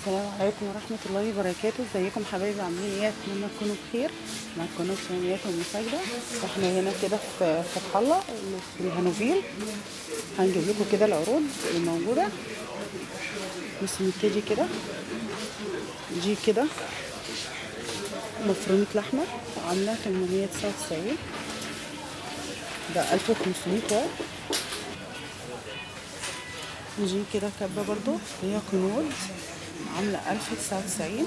السلام عليكم ورحمة الله وبركاته ازيكم حبايبي عاملين ايه اتمنى تكونوا بخير مع قناة شاميات ومساجدة واحنا هنا كده في فتح الله في الهانوفيل هنجيب لكم كده العروض الموجودة بس نبتدي كده دي كده مفرومة لحمة عاملة 899 ده 1500 واط دي كده كبة برضو هي كنود عاملة ألف تسعة وتسعين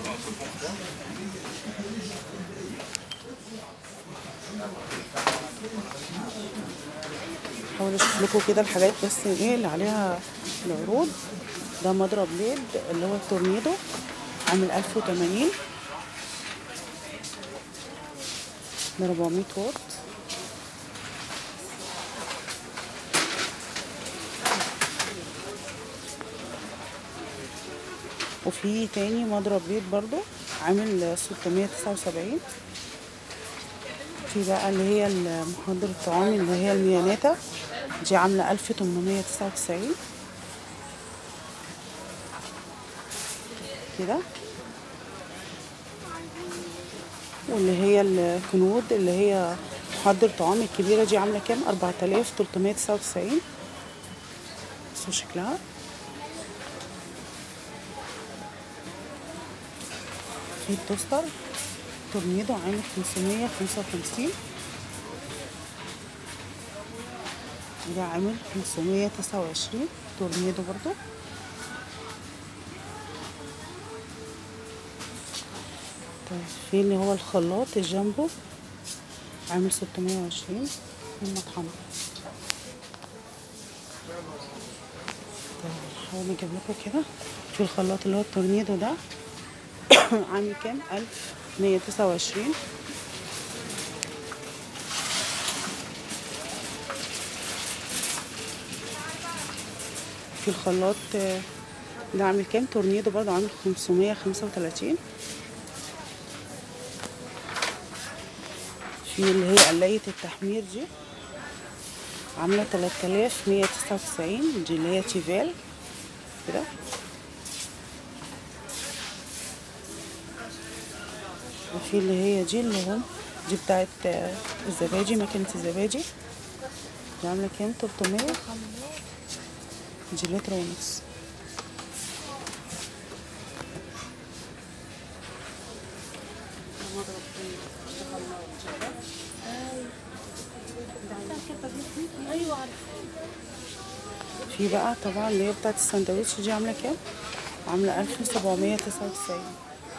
حاول اشوف لكم كده الحاجات بس ايه اللي عليها العروض ده مضرب ليد اللي هو التورنيدو عامل ألف وتمانين ده ربعمية واط وفي تاني مضرب بيض برضو عامل 679 في بقى اللي هي محضر الطعام اللي هي المياناتا دي عاملة 1899 كده واللي هي الكنود اللي هي محضر طعام الكبيرة دي عاملة كام 4399 بصوا شكلها في التوستر تورنيدو عامل 555 ده عامل 529 تورنيدو برضو طيب في اللي هو الخلاط الجامبو عامل 620 من مطحنة طيب نحاول نجيب لكم كده في الخلاط اللي هو التورنيدو ده عامل كام ألف مية تسعة وعشرين في الخلاط ده عامل كام تورنيدو برضه عامل خمسمية خمسة وتلاتين في اللي هي قلاية التحمير دي عاملة تلات آلاف مية تسعة وتسعين دي اللي هي تيفال كده وفي اللي هي دي اللي هم دي بتاعت الزبادي مكنة الزبادي دي عاملة كام تلتمية دي لتر ونص في بقى طبعا اللي هي بتاعت السندوتش دي عاملة كام عاملة ألف سبعمية تسعة وتسعين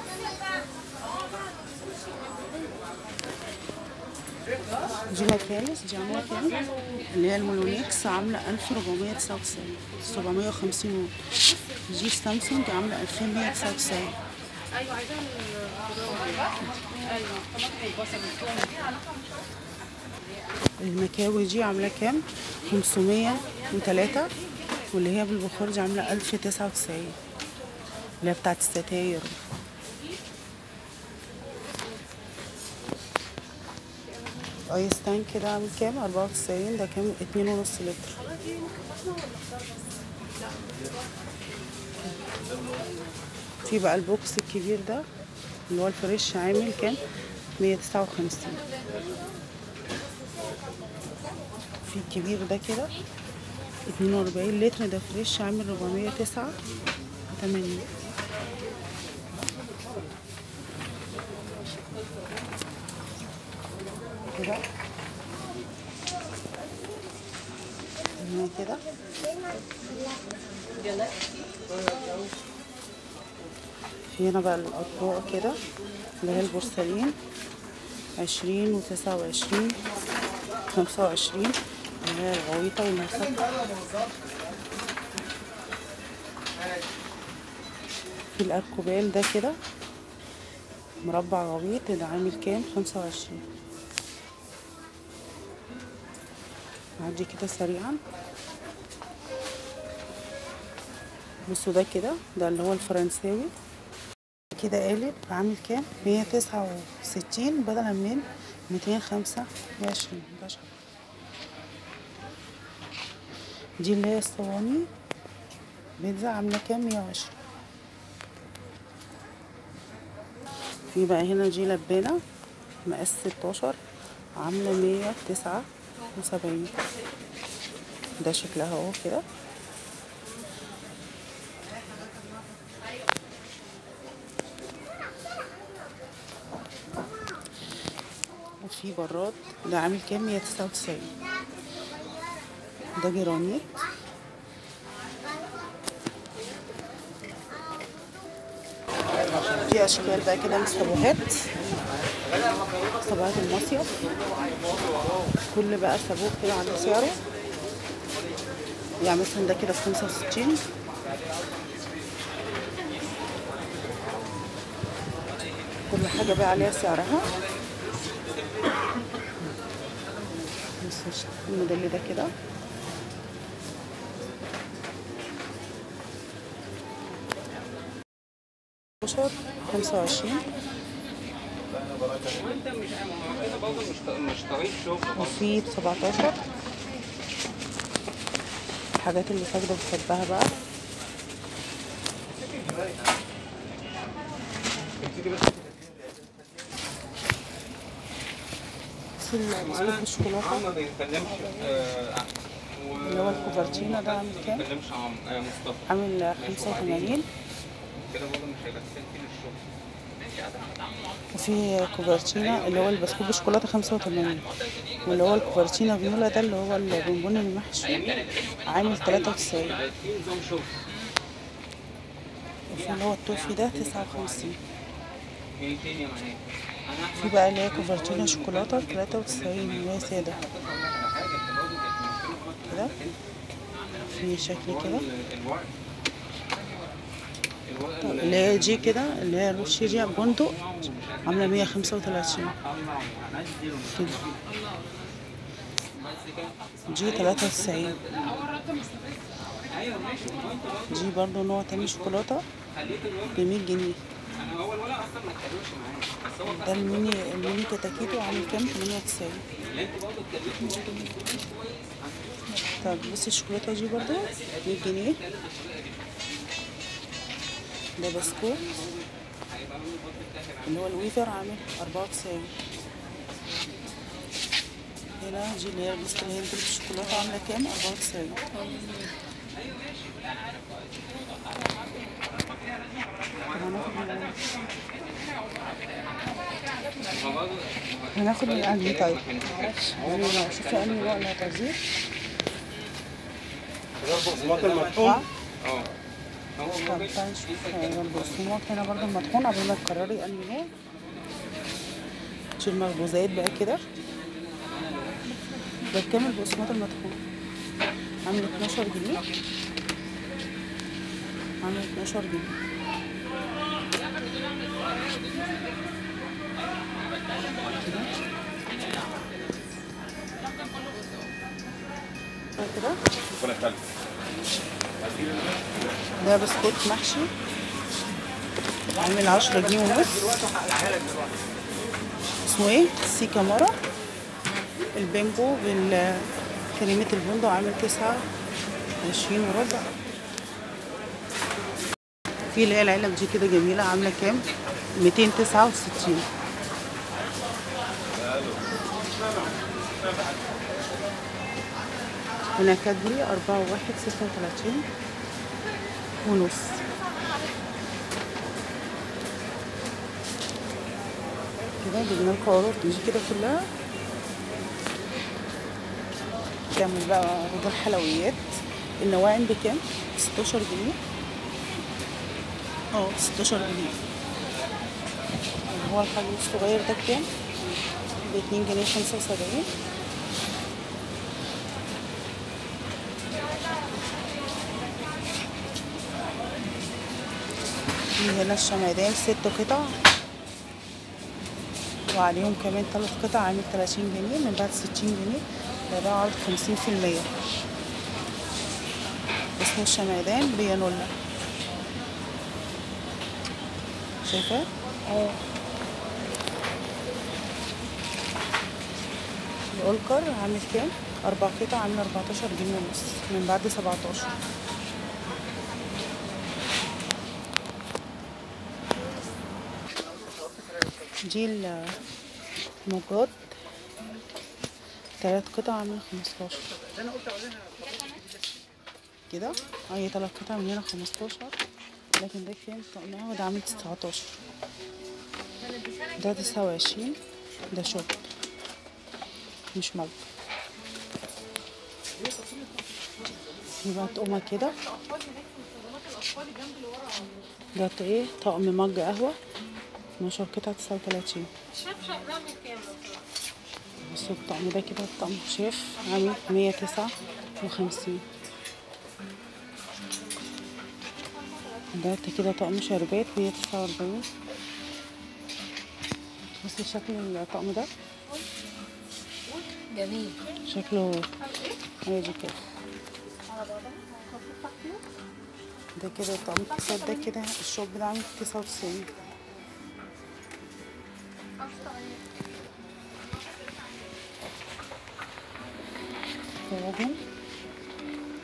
دي مكانس دي عاملة كام؟ اللي هي المونونيكس عاملة ألف ربعمية تسعة وتسعين سبعمية وخمسين واط دي سامسونج عاملة ألفين مية تسعة وتسعين ايوه عايزاها ايوه المكاوي دي عاملة كام؟ خمسمية وتلاتة واللي هي بالبخار دي عاملة ألف تسعة وتسعين اللي هي بتاعت الستاير ايس تانك كده عامل كام؟ أربعة وتسعين ده كام؟ اتنين ونص لتر في بقى البوكس الكبير ده اللي هو الفريش عامل كام؟ مية تسعة وخمسين في الكبير ده كده اتنين وأربعين لتر ده فريش عامل ربعمية تسعة وتمانين كده هنا كده في هنا بقى الأطباق كده اللي هي البورسلين عشرين وتسعة وعشرين خمسة وعشرين اللي هي الغويطة والمسكة في الأركوبال ده كده مربع غويط ده عامل كام خمسة وعشرين نعدي كده سريعا بصوا ده كده ده اللي هو الفرنساوي كده قالب عامل كام مية تسعة وستين بدلا من ميتين خمسة وعشرين ده شهر. دي اللي هي الصواني بيتزا عاملة كام مية وعشرين في بقى هنا دي لبانة مقاس 16 عاملة مية تسعة وسبعين ده شكلها اهو كده وفي براد ده عامل كام مية تسعة وتسعين ده جرانيت في اشكال بقى كده من الصابوهات صابوهات المصيف كل بقى صابوه كده على سعره يعني مثلا ده كده بخمسة وستين كل حاجة بقى عليها سعرها بص الموديل ده كده عشر خمسة وعشرين وانت مش كده برضه مش مش طريق شغل وفي سبعتاشر الحاجات اللي ساجدة بتحبها بقى بس البسكوت بالشوكولاتة عم ما بيتكلمش آه، و- اللي هو الكوفرتينا ده عامل ما كام؟ بيتكلمش عم آه، مصطفى عامل خمسة وتمانين كده برضه مش هيبقى في الشغل وفي كوفرتينا اللي هو البسكوت بالشوكولاتة خمسة وتمانين واللي هو الكوفرتينا فيولا ده اللي هو البونبون المحشي عامل تلاتة وتسعين في نظام شغل وفي اللي هو التوفي ده تسعة وخمسين في ايه تاني يا معايا انا في بقى اللي هي كوفرتينا شوكولاتة تلاتة وتسعين اللي هي سادة كده في شكل كده الورق الورق اللي هي دي كده اللي هي الوش دي بندق عاملة مية خمسة وتلاتين كده دي تلاتة وتسعين دي برضو نوع تاني شوكولاتة بمية جنيه انا هو الولد اصلا ما اتكلمش معايا بس هو ده الميني الميني كتاكيتو عامل كام؟ تمانية وتسعين اللي انت برضه اتكلمت طب بصي الشوكولاتة دي برضو مية جنيه ده بسكوت اللي هو الويفر عامل أربعة وتسعين هنا دي اللي هي البسكوت اللي هي البيت الشوكولاتة عاملة كام؟ أربعة وتسعين هناخد من أنهي طيب؟ يعني لو شوفي أنهي نوع اللي هتعزيه البقسماط المطحون اه هو طب تعالي نشوف البقسماط هنا برضو المطحون قبل ما تقرري أنهي نوع شيل المخبوزات بقى كده ده بكام البقسماط المطحون؟ عامل 12 جنيه عامل 12 جنيه كده كده ده بسكوت محشي عامل عشرة جنيه ونص اسمه ايه؟ سيكا مرة البيمبو بالكريمة البندق عامل تسعة وعشرين وربع في اللي هي العلب دي كده جميلة عاملة كام؟ ميتين تسعة وستين هنا كادبري أربعة وواحد ستة وتلاتين ونص كده جبنا لكم عروض دي كده كلها كمل بقى عروض الحلويات النواعم بكام؟ ستاشر جنيه اه ستاشر جنيه اللي هو الحجم الصغير ده بكام؟ باتنين جنيه خمسة وسبعين في هنا الشمعدان ست قطع وعليهم كمان تلات قطع عامل تلاتين جنيه من بعد ستين جنيه ده بقى عرض خمسين في المية اسمه الشمعدان بيانولا شايفاه؟ اه الأولكر عامل كام؟ أربع قطع عامل أربعتاشر جنيه ونص من بعد سبعتاشر دي الموجات تلات قطع عاملة خمستاشر كده اي تلات قطع من هنا خمستاشر لكن ده كام طقمها وده عامل تسعتاشر ده تسعة وعشرين ده شوب مش مج يبقى تقومها كده ده ايه طقم مج قهوة 12 قطعة تسعة وتلاتين الشبشب ده بكام بصوا الطقم ده كده الطقم شيف عامل مية تسعة وخمسين ده كده طقم شربات مية تسعة وأربعين بصي شكل الطقم ده جميل شكله عادي كده ده كده الطقم التيشيرت ده كده الشوب ده عامل تسعة وتسعين طواجن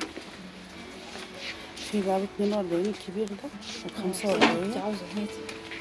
في بقى اتنين وأربعين الكبير ده وخمسة وأربعين عاوزه هاتي